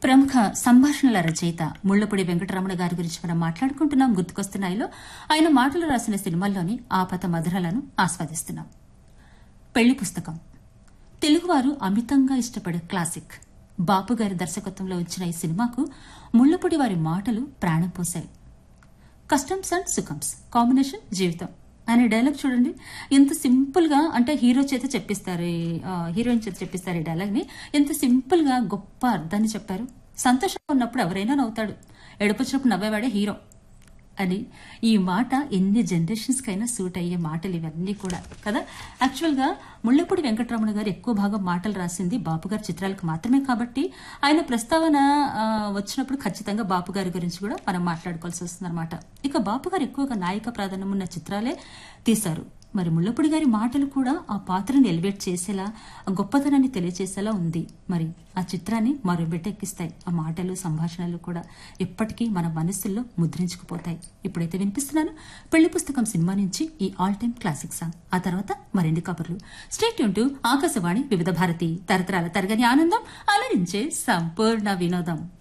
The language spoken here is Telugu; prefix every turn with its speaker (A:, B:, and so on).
A: ప్రముఖ సంభాషణల రచయిత ముళ్లపూడి వెంకటరమణ గారి గురించి మనం మాట్లాడుకుంటున్నాం గుర్తుకొస్తున్నాయిలో ఆయన మాటలు రాసిన సినిమాల్లోని ఆపత మధురాలను ఆస్వాదిస్తున్నాం పెళ్లి పుస్తకం తెలుగువారు అమితంగా ఇష్టపడే క్లాసిక్ బాపు గారి దర్శకత్వంలో వచ్చిన ఈ సినిమాకు ముళ్లపూడి వారి మాటలు ప్రాణం పోశాయి కస్టమ్స్ అండ్ సుఖమ్స్ కాంబినేషన్ జీవితం అనే డైలాగ్ చూడండి ఎంత సింపుల్ గా అంటే హీరో చేత చెప్పిస్తారు ఈ, ఆ, హీరోయిన్ చేత చెప్పిస్తారు ఈ డైలాగ్ ని ఎంత సింపుల్ గా గొప్ప అర్థాన్ని చెప్పారు సంతోషంగా ఉన్నప్పుడు ఎవరైనా నవ్వుతాడు ఏడుపొచ్చినప్పుడు నవ్వేవాడే హీరో అని ఈ మాట ఎన్ని జనరేషన్స్ కైనా సూట్ అయ్యే మాటలు ఇవన్నీ కూడా కదా యాక్చువల్ గా ముళ్లపూడి వెంకటరమణ గారు ఎక్కువ భాగం మాటలు రాసింది బాపు గారి చిత్రాలకు మాత్రమే కాబట్టి ఆయన ప్రస్తావన ఆ, వచ్చినప్పుడు ఖచ్చితంగా బాపు గారి గురించి కూడా మనం మాట్లాడుకోవాల్సి వస్తుంది ఇక బాపు గారు ఎక్కువగా నాయక ప్రాధాన్యం ఉన్న చిత్రాలే తీశారు మరి ముళ్లపూడి గారి మాటలు కూడా ఆ పాత్రను ఎలివేట్ చేసేలా ఆ గొప్పతనాన్ని తెలియచేసేలా ఉంది మరి ఆ చిత్రాన్ని మరో బిడ్డెక్కిస్తాయి ఆ మాటలు సంభాషణలు కూడా ఎప్పటికీ మన మనస్సుల్లో ముద్రించుకుపోతాయి ఇప్పుడైతే వినిపిస్తున్నాను పెళ్లి పుస్తకం సినిమా నుంచి ఈ ఆల్ టైమ్ క్లాసిక్ సాంగ్ ఆ తర్వాత మరిన్ని కబుర్లు స్టేట్ యూన్ టు ఆకాశవాణి వివిధ భారతి తరతరాల తరగని ఆనందం అలరించే సంపూర్ణ వినోదం